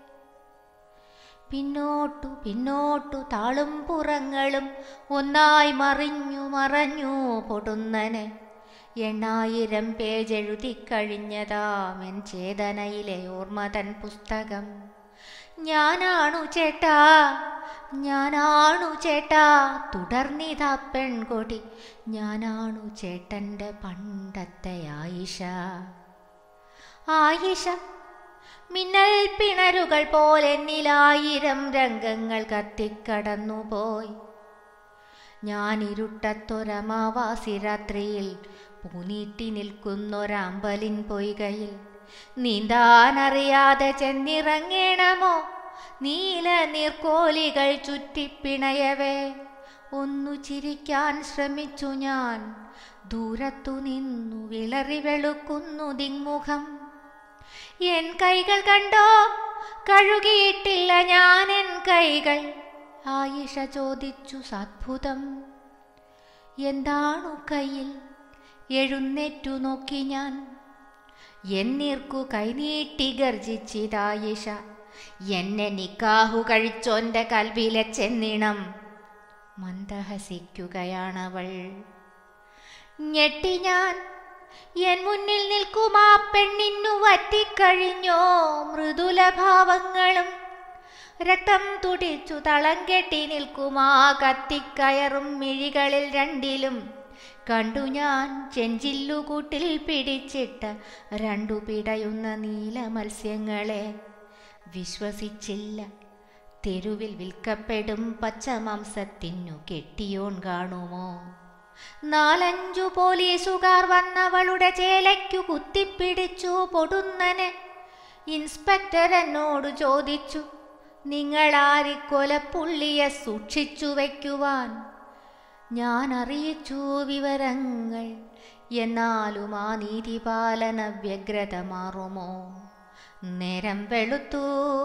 പിന്നോട്ടു പിന്നോട്ടു താളും പുറങ്ങളും ഒന്നായി മറിഞ്ഞു മറഞ്ഞു പൊടുന്നനെ എണ്ണായിരം പേജെഴുതിക്കഴിഞ്ഞതാമെൻ ചേതനയിലെ ഓർമ്മതൻ പുസ്തകം ഞാനാണു ചേട്ടാ ഞാനാണു ചേട്ടാ തുടർന്നിതാ പെൺകൊടി ഞാനാണു ചേട്ടൻ്റെ പണ്ടത്തെ ആയിഷ ആയിഷ മിന്നൽ പിണരുകൾ പോലെന്നിലായിരം രംഗങ്ങൾ കത്തിക്കടന്നുപോയി ഞാൻ ഇരുട്ടത്തൊരമാവാസി രാത്രിയിൽ പൂനീട്ടി നിൽക്കുന്നൊരാമ്പലിൻ പൊയ്കയിൽ നീന്താനറിയാതെ ചെന്നിറങ്ങണമോ നീല നീർക്കോലികൾ ചുറ്റിപ്പിണയവേ ഒന്നു ചിരിക്കാൻ ശ്രമിച്ചു ഞാൻ ദൂരത്തു നിന്നു വിളറി വെളുക്കുന്നു ദിങ്മുഖം എൻ കൈകൾ കണ്ടോ കഴുകിയിട്ടില്ല ഞാൻ എൻ കൈകൾ ആയിഷ ചോദിച്ചു സദ്ഭുതം എന്താണു കയ്യിൽ എഴുന്നേറ്റു നോക്കി ഞാൻ എന്നീർക്കു കൈനീട്ടി ഗർജിച്ചിതായിഷ എന്നെ നിക്കാഹു കഴിച്ചോന്റെ കൽവിലെ ചെന്നിണം മന്ദഹസിക്കുകയാണവൾ ഞെട്ടി ഞാൻ എൻ മുന്നിൽ നിൽക്കും ആ പെണ്ണിന്നു വറ്റിക്കഴിഞ്ഞോ മൃദുലഭാവങ്ങളും രക്തം തുടിച്ചു തളം കെട്ടി നിൽക്കും ആ കത്തിക്കയറും മിഴികളിൽ രണ്ടിലും കണ്ടു ഞാൻ ചെഞ്ചില്ലുകൂട്ടിൽ പിടിച്ചിട്ട രണ്ടു പിടയുന്ന നീല മത്സ്യങ്ങളെ വിശ്വസിച്ചില്ല തെരുവിൽ വിൽക്കപ്പെടും പച്ചമാംസത്തിനു കെട്ടിയോൺ കാണുമോ നാലഞ്ചു പോലീസുകാർ വന്നവളുടെ ചേലയ്ക്കു കുത്തിപ്പിടിച്ചു പൊടുന്നനെ ഇൻസ്പെക്ടർ എന്നോട് ചോദിച്ചു നിങ്ങളാരി കൊലപ്പുള്ളിയെ സൂക്ഷിച്ചു വയ്ക്കുവാൻ ഞാൻ അറിയിച്ചു വിവരങ്ങൾ എന്നാലും ആ നീതിപാലന വ്യഗ്രത മാറുമോ നേരം വെളുത്തു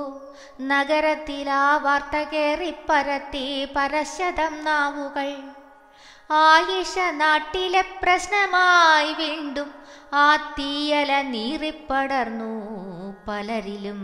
നഗരത്തിലാ വാർത്ത കേറിപ്പരത്തി പരശതം നാവുകൾ ആയിഷ നാട്ടിലെ പ്രശ്നമായി വീണ്ടും ആ തീയല നീറിപ്പടർന്നു പലരിലും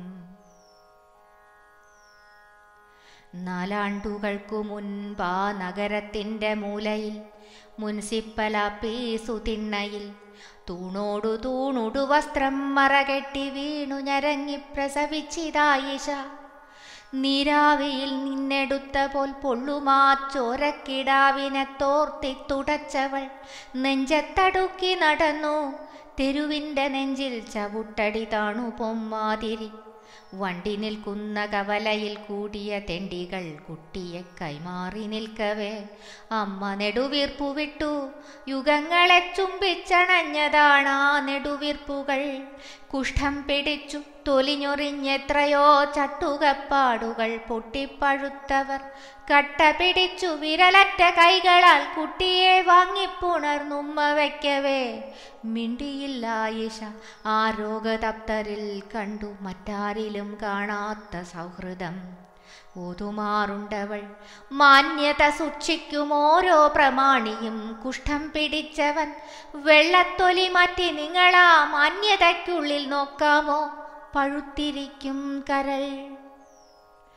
നാലാണ്ടുകൾക്കു മുൻപാ നഗരത്തിൻ്റെ മൂലയിൽ മുനിസിപ്പൽ ആപ്പീസു തിണ്ണയിൽ തൂണോടു തൂണുടു വസ്ത്രം മറകെട്ടി വീണു ഞരങ്ങി പ്രസവിച്ചിതായിഷ നീരാവിയിൽ നിന്നെടുത്ത പോൽ പൊള്ളുമാ ചോരക്കിടാവിനെ തോർത്തി തുടച്ചവൾ നെഞ്ചത്തടുക്കി നടന്നു തെരുവിൻ്റെ നെഞ്ചിൽ ചവിട്ടടി താണു പൊമ്മാതിരി വണ്ടി നിൽക്കുന്ന കവലയിൽ കൂടിയ തെണ്ടികൾ കുട്ടിയെ കൈമാറി നിൽക്കവേ അമ്മ നെടുവീർപ്പു വിട്ടു യുഗങ്ങളെ ചുംബിച്ചണഞ്ഞതാണാ നെടുവീർപ്പുകൾ കുഷ്ഠം പിടിച്ചു തൊലിഞ്ഞൊറിഞ്ഞെത്രയോ ചട്ടുകപ്പാടുകൾ പൊട്ടിപ്പഴുത്തവർ കട്ട പിടിച്ചു വിരലറ്റ കൈകളാൽ കുട്ടിയെ വാങ്ങിപ്പുണർന്നുമ്മ വയ്ക്കവേ മിണ്ടിയില്ല ഈശ ആ രോഗതപ്തരിൽ കണ്ടു മറ്റാരിലും കാണാത്ത സൗഹൃദം ഓതുമാറുണ്ടവൾ മാന്യത സൂക്ഷിക്കും ഓരോ പ്രമാണിയും കുഷ്ഠം പിടിച്ചവൻ വെള്ളത്തൊലി മാറ്റി നിങ്ങളാ മാന്യതയ്ക്കുള്ളിൽ നോക്കാമോ പഴുത്തിരിക്കും കരൾ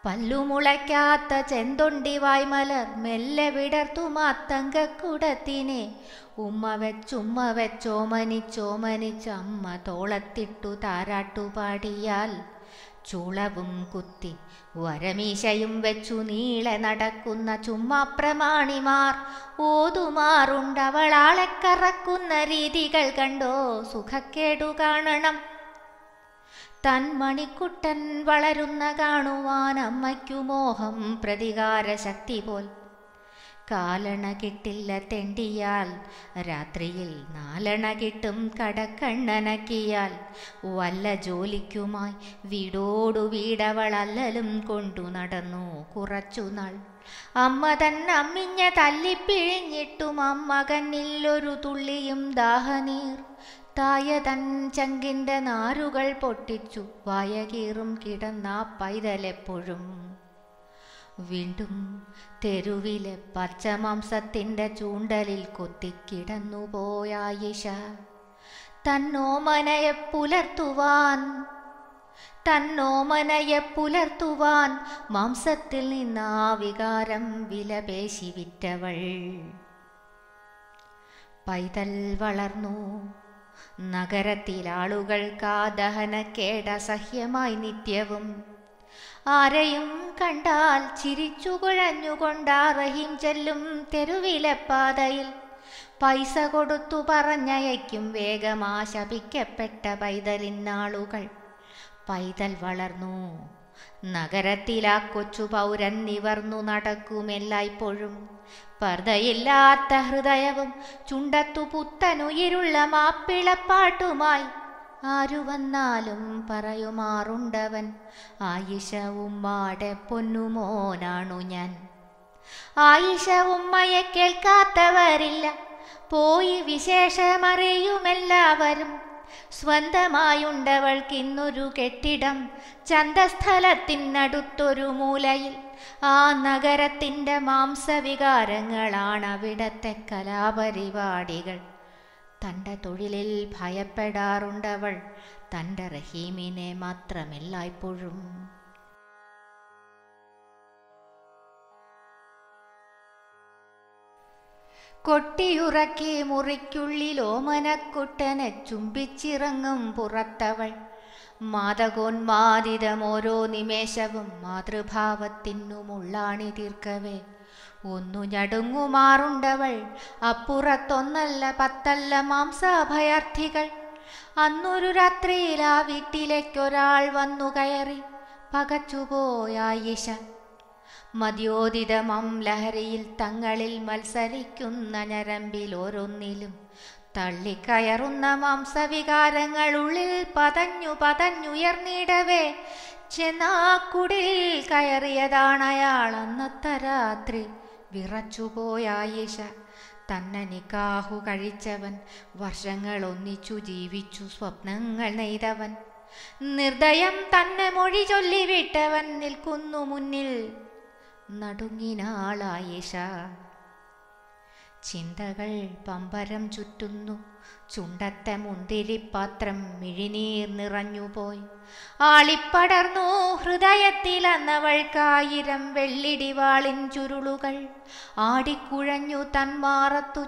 പല്ലുമുളയ്ക്കാത്ത ചെന്തൊണ്ടി വായ്മലർ മെല്ലെ വിടർത്തു മാത്തങ്കക്കുടത്തിനെ ഉമ്മ വെച്ചുമ്മ വെച്ചോമനിച്ചോമനിച്ചമ്മ തോളത്തിട്ടു താരാട്ടുപാടിയാൽ ചുളവും കുത്തി വരമീശയും വെച്ചു നീളെ നടക്കുന്ന ചുമ്മാ പ്രമാണിമാർ ഓതുമാറുണ്ടവളാളെ കറക്കുന്ന രീതികൾ കണ്ടോ സുഖക്കേടു കാണണം തൻ മണിക്കുട്ടൻ വളരുന്ന കാണുവാൻ അമ്മയ്ക്കു മോഹം പ്രതികാര ശക്തി പോൽ കാലണ കിട്ടില്ല തെണ്ടിയാൽ രാത്രിയിൽ നാലണ കിട്ടും കടക്കണ്ണനക്കിയാൽ വല്ല ജോലിക്കുമായി വീടോടു വീടവളല്ലലും കൊണ്ടു നടന്നു കുറച്ചുനാൾ അമ്മ തൻ അമ്മിഞ്ഞ തല്ലിപ്പിഴിഞ്ഞിട്ടും അമ്മകന്നില്ലൊരു തുള്ളിയും ദാഹനീർ തായ തൻ ചങ്കിൻ്റെ നാരുകൾ പൊട്ടിച്ചു വായകീറും കിടന്ന പൈതലെപ്പോഴും വീണ്ടും തെരുവിലെ പച്ചമാംസത്തിൻ്റെ ചൂണ്ടലിൽ കൊത്തിക്കിടന്നുപോയായിഷ തന്നോമനയെ പുലർത്തുവാൻ തന്നോമനയെ പുലർത്തുവാൻ മാംസത്തിൽ നിന്നാ വികാരം വിലപേശി വിറ്റവൾ പൈതൽ വളർന്നു നഗരത്തിലാളുകൾക്കാ ദഹനക്കേടസഹ്യമായി നിത്യവും ആരെയും കണ്ടാൽ ചിരിച്ചു കുഴഞ്ഞുകൊണ്ടാ റഹീം ചെല്ലും തെരുവിലെ പാതയിൽ പൈസ കൊടുത്തു പറഞ്ഞയക്കും വേഗമാ ശപിക്കപ്പെട്ട പൈതലിന്നാളുകൾ പൈതൽ വളർന്നു നഗരത്തിലാ കൊച്ചു പൗരൻ നിവർന്നു നടക്കുമെല്ലായ്പ്പോഴും പർദ്ദയില്ലാത്ത ഹൃദയവും ചുണ്ടത്തു പുത്തനുയിരുള്ള മാപ്പിളപ്പാട്ടുമായി ആരു വന്നാലും പറയുമാറുണ്ടവൻ ആയിഷ ഉമ്മാടെ പൊന്നുമോനാണു ഞാൻ ആയിഷ ഉമ്മയെ കേൾക്കാത്തവരില്ല പോയി വിശേഷമറിയുമെല്ലാവരും സ്വന്തമായുണ്ടവൾക്കിന്നൊരു കെട്ടിടം ചന്തസ്ഥലത്തിനടുത്തൊരു മൂലയിൽ ആ നഗരത്തിൻ്റെ മാംസവികാരങ്ങളാണ് അവിടത്തെ കലാപരിപാടികൾ തൻ്റെ തൊഴിലിൽ ഭയപ്പെടാറുണ്ടവൾ തൻ്റെ റഹീമിനെ മാത്രമെല്ലായ്പ്പോഴും കൊട്ടിയുറക്കി മുറിക്കുള്ളിൽ ഓമനക്കുട്ടനെ ചുംബിച്ചിറങ്ങും പുറത്തവൾ മാതകോന്മാദിതം ഓരോ നിമേഷവും മാതൃഭാവത്തിനുമുള്ളാണി തീർക്കവേ ഒന്നു ഞടുങ്ങുമാറുണ്ടവൾ അപ്പുറത്തൊന്നല്ല പത്തല്ല മാംസാഭയാർത്ഥികൾ അന്നൊരു രാത്രിയിൽ ആ വീട്ടിലേക്കൊരാൾ വന്നു കയറി പകച്ചുപോയായിഷ മദ്യോദിതമം ലഹരിയിൽ തങ്ങളിൽ മത്സരിക്കുന്ന ഞരമ്പിൽ ഓരോന്നിലും തള്ളിക്കയറുന്ന മാംസവികാരങ്ങൾ ഉള്ളിൽ പതഞ്ഞു പതഞ്ഞുയർന്നിടവേ ചെന്നാക്കുടിൽ കയറിയതാണയാൾ അന്നത്തെ രാത്രി വിറച്ചുപോയായിഷ തന്നെ നിക്കാഹു കഴിച്ചവൻ വർഷങ്ങൾ ഒന്നിച്ചു ജീവിച്ചു സ്വപ്നങ്ങൾ നെയ്തവൻ നിർദ്ദയം തന്നെ മൊഴി ചൊല്ലിവിട്ടവൻ നിൽക്കുന്നു മുന്നിൽ നടുങ്ങിനാളായിഷ ചിന്തകൾ പമ്പരം ചുറ്റുന്നു ചുണ്ടത്തെ മുന്തിരിപ്പാത്രം മിഴിനീർ നിറഞ്ഞുപോയി ആളിപ്പടർന്നു ഹൃദയത്തിൽ അന്നവൾക്കായിരം വെള്ളിടിവാളിൻ ചുരുളുകൾ ആടിക്കുഴഞ്ഞു തന്മാറത്തു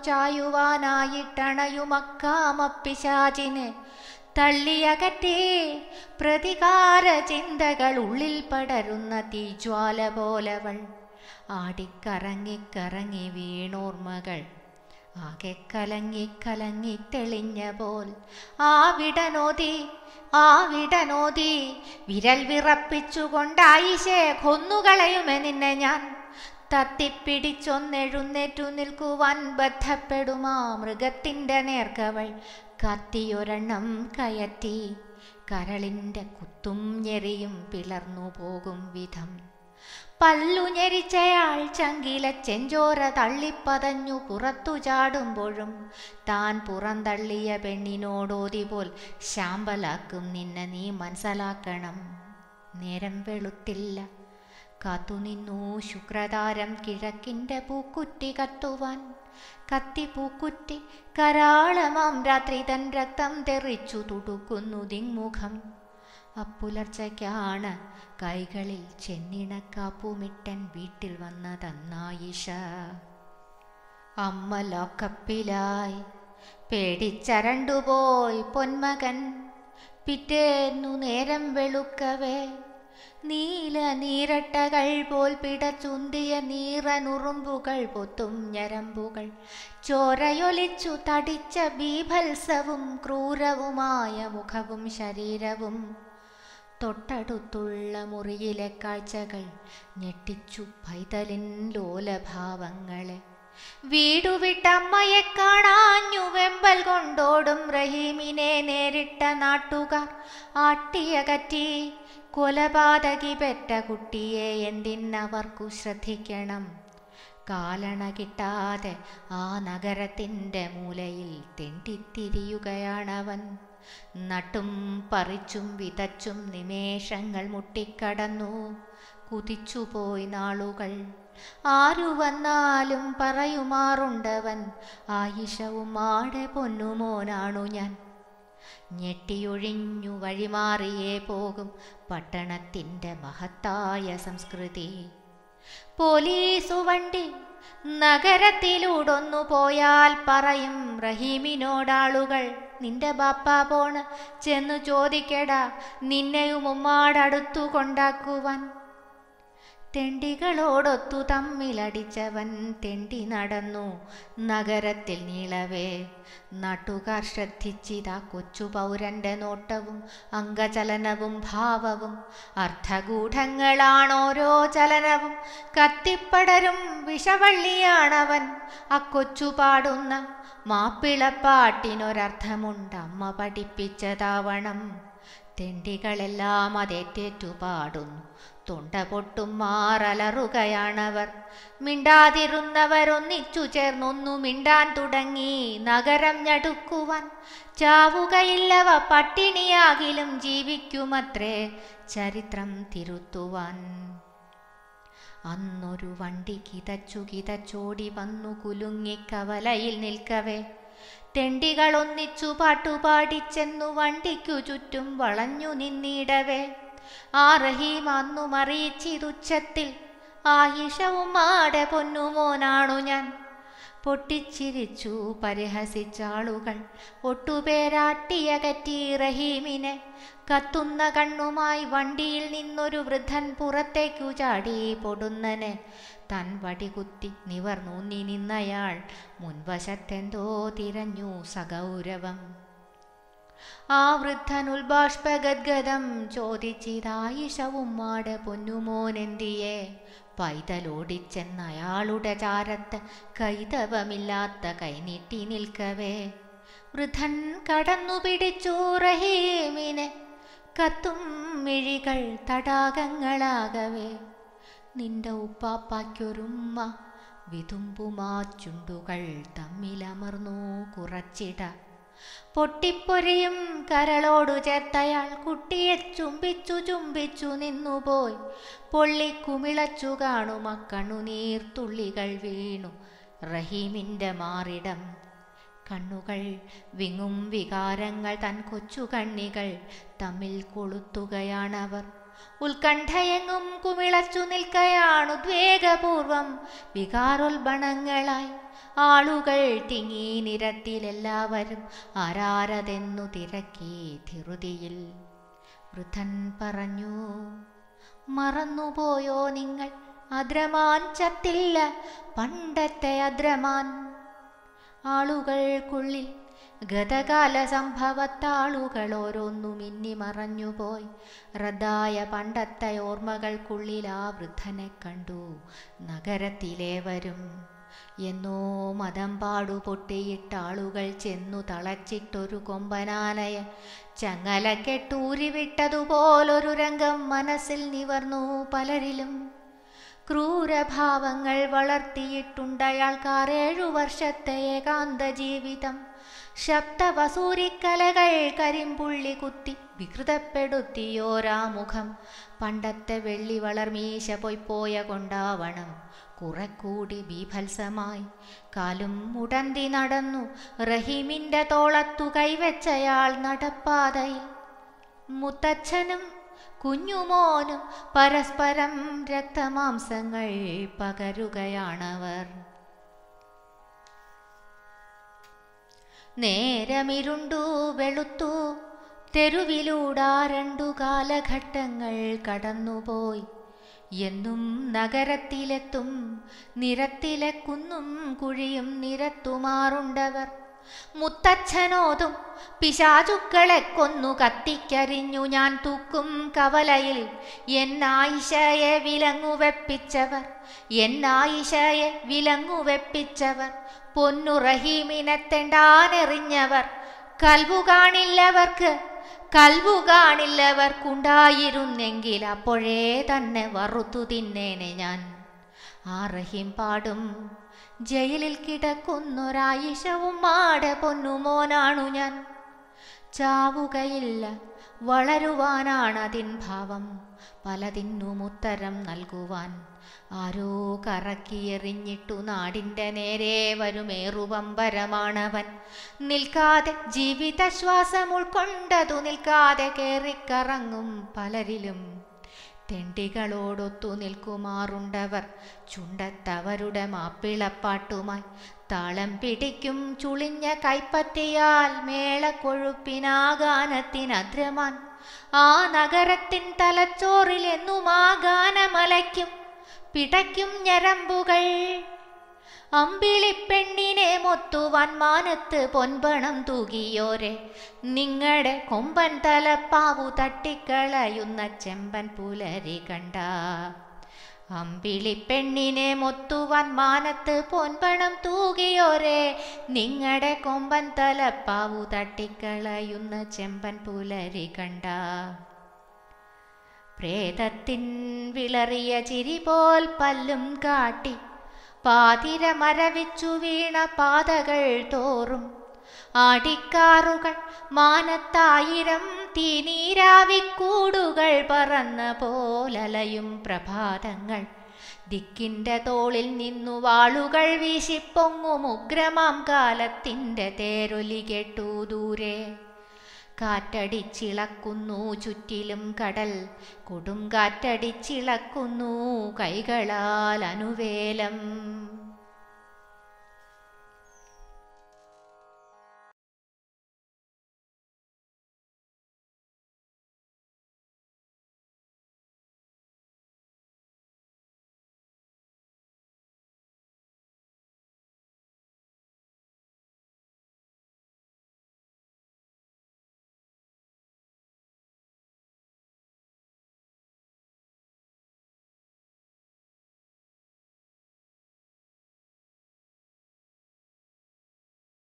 ചായുവാനായിട്ടണയുമക്കാമപ്പിശാചിനെ തള്ളിയകറ്റേ പ്രതികാര ചിന്തകൾ ഉള്ളിൽ പടരുന്ന തീജ്വാല പോലവൾ ആടിക്കറങ്ങിക്കറങ്ങി വീണോർമ്മകൾ ആകെ കലങ്ങി കലങ്ങി തെളിഞ്ഞ പോൽ ആ വിടനോതി ആ വിടനോതി വിരൽ വിറപ്പിച്ചുകൊണ്ടായിശേ കൊന്നുകളയുമേ നിന്നെ ഞാൻ തത്തിപ്പിടിച്ചൊന്നെഴുന്നേറ്റു നിൽക്കുവാൻ ബന്ധപ്പെടുമാ മൃഗത്തിൻ്റെ നേർക്കവൾ കത്തിയൊരെണ്ണം കയറ്റി കരളിൻ്റെ കുത്തും ഞെറിയും പിളർന്നു പോകും വിധം പല്ലു ഞെരിച്ചയാൾ ചങ്കിലെ ചെഞ്ചോര തള്ളിപ്പതഞ്ഞു പുറത്തു ചാടുമ്പോഴും താൻ പുറന്തള്ളിയ പെണ്ണിനോടോതി പോൽ ശാമ്പലാക്കും നിന്നെ നീ മനസ്സിലാക്കണം നേരം വെളുത്തില്ല കാത്തുനിന്നു ശുക്രതാരം കിഴക്കിൻ്റെ പൂക്കുറ്റി കത്തുവാൻ കത്തി പൂക്കുറ്റി കരാളമാം രാത്രി തൻ രക്തം തെറിച്ചു തുടുക്കുന്നു ദിങ്മുഖം അപ്പുലർച്ചയ്ക്കാണ് കൈകളിൽ ചെന്നിണക്കാപ്പുമിട്ടൻ വീട്ടിൽ വന്നതന്നായിഷ അമ്മ ലോക്കപ്പിലായി പേടിച്ചരണ്ടുപോയി പൊന്മകൻ പിറ്റേന്നു നേരം വെളുക്കവേ നീല നീരട്ടകൾ പോൽ പിടച്ചുന്തിയ നീറനുറുമ്പുകൾ പൊത്തും ഞരമ്പുകൾ ചോരയൊലിച്ചു തടിച്ച ബീഭത്സവും ക്രൂരവുമായ മുഖവും ശരീരവും തൊട്ടടുത്തുള്ള മുറിയിലെ കാഴ്ചകൾ ഞെട്ടിച്ചു പൈതലിൻ ലോലഭാവങ്ങളെ വീടുവിട്ടമ്മയെ കാണാഞ്ഞു വെമ്പൽ കൊണ്ടോടും റഹീമിനെ നേരിട്ട നാട്ടുകാർ ആട്ടിയകറ്റി കൊലപാതകി പെറ്റ കുട്ടിയെ എന്തിനവർക്കു ശ്രദ്ധിക്കണം കാലണ കിട്ടാതെ ആ നഗരത്തിൻ്റെ മൂലയിൽ തെണ്ടിത്തിരിയുകയാണവൻ നട്ടും പറിച്ചും വിതച്ചും നിമേഷങ്ങൾ മുട്ടിക്കടന്നു കുതിച്ചുപോയി നാളുകൾ ആരു വന്നാലും പറയുമാറുണ്ടവൻ ആയിഷവും ആടെ പൊന്നുമോനാണു ഞാൻ ഞെട്ടിയൊഴിഞ്ഞു വഴിമാറിയേ പോകും പട്ടണത്തിൻ്റെ മഹത്തായ സംസ്കൃതി പോലീസു വണ്ടി നഗരത്തിലൂടൊന്നു പോയാൽ പറയും റഹീമിനോടാളുകൾ നിന്റെ ബാപ്പ പോണ് ചെന്നു ചോദിക്കടാ നിന്നെയും ഉമ്മാടടുത്തു കൊണ്ടാക്കുവാൻ തെണ്ടികളോടൊത്തു തമ്മിലടിച്ചവൻ തെണ്ടി നടന്നു നഗരത്തിൽ നീളവേ നാട്ടുകാർ ശ്രദ്ധിച്ചിതാ കൊച്ചു പൗരന്റെ നോട്ടവും അംഗചലനവും ഭാവവും അർത്ഥഗൂഢങ്ങളാണോരോ ചലനവും കത്തിപ്പടരും വിഷവള്ളിയാണവൻ അക്കൊച്ചു പാടുന്ന മാപ്പിളപ്പാട്ടിനൊരർത്ഥമുണ്ട് അമ്മ പഠിപ്പിച്ചതാവണം തെണ്ടികളെല്ലാം അതേറ്റേറ്റു പാടുന്നു തൊണ്ട പൊട്ടും മാറലറുകയാണവർ മിണ്ടാതിരുന്നവരൊന്നിച്ചു ചേർന്നൊന്നു മിണ്ടാൻ തുടങ്ങി നഗരം ഞടുക്കുവാൻ ചാവുകയില്ലവ പട്ടിണിയാകിലും ജീവിക്കുമത്രേ ചരിത്രം തിരുത്തുവാൻ അന്നൊരു വണ്ടി കിതച്ചു കിതച്ചോടി വന്നു കുലുങ്ങി കവലയിൽ നിൽക്കവേ തെണ്ടികളൊന്നിച്ചു പാട്ടുപാടിച്ചെന്നു വണ്ടിക്കു ചുറ്റും വളഞ്ഞു നിന്നിടവേ ആ റഹീം അന്നു മറിയിച്ചിതുച്ചത്തിൽ ആയിഷവും ആടെ പൊന്നുമോനാണു ഞാൻ പൊട്ടിച്ചിരിച്ചു പരിഹസിച്ചാളുകൾ ഒട്ടുപേരാട്ടിയകറ്റി റഹീമിനെ കത്തുന്ന കണ്ണുമായി വണ്ടിയിൽ നിന്നൊരു വൃദ്ധൻ പുറത്തേക്കു ചാടി പൊടുന്നനെ തൻ വടികുത്തി നിവർന്നൂന്നി നിന്നയാൾ മുൻവശത്തെന്തോ തിരഞ്ഞു സഗൗരവം ആ വൃദ്ധൻ ഉൽബാഷ്പഗദ്ഗതം ചോദിച്ചിതായിഷവും മാട് പൊന്നുമോനെന്തിയെ പൈതലോടിച്ചെന്ന അയാളുടെ ചാരത്ത് കൈതവമില്ലാത്ത കൈനീട്ടി നിൽക്കവേ വൃദ്ധൻ കടന്നു പിടിച്ചു റഹീമിനെ കത്തും മിഴികൾ തടാകങ്ങളാകവേ നിന്റെ ഉപ്പാപ്പായ്ക്കൊരുമ്മ വിതുമ്പുമാ ചുണ്ടുകൾ തമ്മിലമർന്നു കുറച്ചിട പൊട്ടിപ്പൊരിയും കരളോടു ചേർത്തയാൾ കുട്ടിയെ ചുംബിച്ചു ചുംബിച്ചു നിന്നുപോയി പൊള്ളിക്കുമിളച്ചു കാണും കണ്ണുനീർ തുള്ളികൾ വീണു റഹീമിൻ്റെ മാറിടം കണ്ണുകൾ വിങ്ങും വികാരങ്ങൾ തൻ കൊച്ചു കണ്ണികൾ തമ്മിൽ കൊളുത്തുകയാണവർ ഉത്കണ്ഠയെങ്ങും കുമിളച്ചു നിൽക്കയാണുദ്വേഗപൂർവം വികാരോൽബണങ്ങളായി ആളുകൾ തിങ്ങി നിരത്തിലെല്ലാവരും ആരാരതെന്നു തിരക്കി ധൃതിയിൽ വൃദ്ധൻ പറഞ്ഞു മറന്നുപോയോ നിങ്ങൾ അദ്രമാൻ ചത്തില്ല പണ്ടത്തെ അദ്രമാൻ ആളുകൾക്കുള്ളിൽ ഗതകാല സംഭവത്താളുകൾ ഓരോന്നു മിന്നി മറഞ്ഞുപോയി റദ്ദായ പണ്ടത്തെ ഓർമ്മകൾക്കുള്ളിൽ ആ വൃദ്ധനെ കണ്ടു നഗരത്തിലേവരും എന്നോ മതം പാടു പൊട്ടിയിട്ട ആളുകൾ ചെന്നു തളച്ചിട്ടൊരു കൊമ്പനാനയെ ചങ്ങല കെട്ടൂരിവിട്ടതുപോലൊരു രംഗം മനസ്സിൽ നിവർന്നു പലരിലും ക്രൂരഭാവങ്ങൾ വളർത്തിയിട്ടുണ്ടയാൾക്കാർ ഏഴു വർഷത്തെ ഏകാന്ത ജീവിതം ശബ്ദവസൂരിക്കലകൾ കരിമ്പുള്ളി കുത്തി വികൃതപ്പെടുത്തിയോരാമുഖം പണ്ടത്തെ വെള്ളി വളർമീശ പൊയ്പോയ കൊണ്ടാവണം കുറെ കൂടി ബീഭത്സമായി കാലും മുടന്തി നടന്നു റഹീമിൻ്റെ തോളത്തു കൈവച്ചയാൾ നടപ്പാതയിൽ മുത്തച്ഛനും കുഞ്ഞുമോനും പരസ്പരം രക്തമാംസങ്ങൾ പകരുകയാണവർ നേരമിരുണ്ടു വെളുത്തു തെരുവിലൂടാ രണ്ടു കാലഘട്ടങ്ങൾ കടന്നുപോയി എന്നും നഗരത്തിലെത്തും നിരത്തിലെ കുന്നും കുഴിയും നിരത്തുമാറുണ്ടവർ മുത്തച്ഛനോതും പിശാചുക്കളെ കൊന്നു കത്തിക്കരിഞ്ഞു ഞാൻ തൂക്കും കവലയിൽ എന്നായിഷയെ വിലങ്ങുവെപ്പിച്ചവർ എന്നായിഷയെ വിലങ്ങുവെപ്പിച്ചവർ പൊന്നുറഹീമിനെ തെണ്ടാനെറിഞ്ഞവർ കൽവു കാണില്ലവർക്ക് കൽവു കാണില്ലവർക്കുണ്ടായിരുന്നെങ്കിൽ അപ്പോഴേ തന്നെ വറുത്തു തിന്നേനെ ഞാൻ ആ റഹീം പാടും ജയിലിൽ കിടക്കുന്നൊരായിഷവും മാടെ പൊന്നുമോനാണു ഞാൻ ചാവുകയില്ല വളരുവാനാണതിൻ ഭാവം പലതിനും ഉത്തരം നൽകുവാൻ ആരോ കറക്കിയെറിഞ്ഞിട്ടു നാടിൻ്റെ നേരെ വരുമേറുവമ്പരമാണവൻ നിൽക്കാതെ ജീവിതശ്വാസം ഉൾക്കൊണ്ടതു നിൽക്കാതെ കേറിക്കറങ്ങും പലരിലും തെണ്ടികളോടൊത്തു നിൽക്കുമാറുണ്ടവർ ചുണ്ടത്തവരുടെ മാപ്പിളപ്പാട്ടുമായി താളം പിടിക്കും ചുളിഞ്ഞ കൈപ്പറ്റിയാൽ മേളക്കൊഴുപ്പിനാഗാനത്തിനദ്രമാൻ ആ നഗരത്തിൻ തലച്ചോറിൽ എന്നും ആ ഗാനമലയ്ക്കും പിടയ്ക്കും ഞരമ്പുകൾ അമ്പിളിപ്പെണ്ണിനെ മൊത്തുവാൻ മാനത്ത് പൊൻപണം തൂകിയോരെ നിങ്ങളുടെ കൊമ്പൻ തലപ്പാവു തട്ടിക്കളയുന്ന ചെമ്പൻ പുലരി കണ്ട അമ്പിളിപ്പെണ്ണിനെ മൊത്തുവാൻ മാനത്ത് പൊൻപണം തൂകിയോരെ നിങ്ങളുടെ കൊമ്പൻ തലപ്പാവു തട്ടിക്കളയുന്ന ചെമ്പൻ പുലരി കണ്ട പ്രേതത്തിൻ വിളറിയ ചിരി പോൽ പല്ലും കാട്ടി പാതിര മരവിച്ചു വീണ പാതകൾ തോറും ആടിക്കാറുകൾ മാനത്തായിരം തീനീരാവിക്കൂടുകൾ പറന്ന പോലലയും പ്രഭാതങ്ങൾ ദിക്കിൻ്റെ തോളിൽ നിന്നു വാളുകൾ വീശിപ്പൊങ്ങും ഉഗ്രമാം കാലത്തിൻ്റെ തേരൊലി കേട്ടു ദൂരെ കാറ്റടിച്ചിളക്കുന്നു ചുറ്റിലും കടൽ കൊടുങ്കാറ്റടിച്ചിളക്കുന്നു കൈകളാൽ അനുവേലം